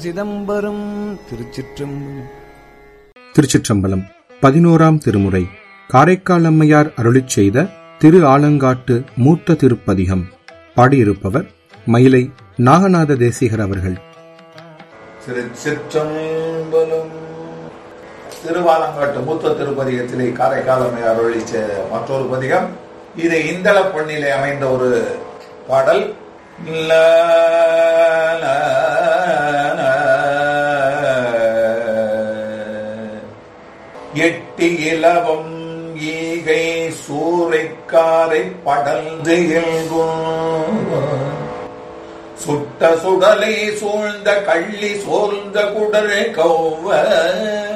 சிதம்பரம் திருச்சிற்றம்பலம் திருச்சிற்றம்பலம் பதினோராம் திருமுறை காரைக்கால் அம்மையார் அருளிச் செய்த திரு ஆலங்காட்டு மூத்த திருப்பதிகம் பாடியிருப்பவர் மயிலை நாகநாத தேசிகர் அவர்கள் திருச்சிற்றம்பலம் திருவாலங்காட்டு மூத்த திருப்பதிகத்திலே காரைக்காலமை அருளிச்ச மற்றொரு பதிகம் இது இந்தள பொன்னிலே அமைந்த ஒரு பாடல் ல, ல, ல. எட்டி இலவம் ஈகை சூறைக்காரை படல்ந்து இல்கும் சுட்ட சுடலை சூழ்ந்த கள்ளி சோர்ந்த குடரை கௌவ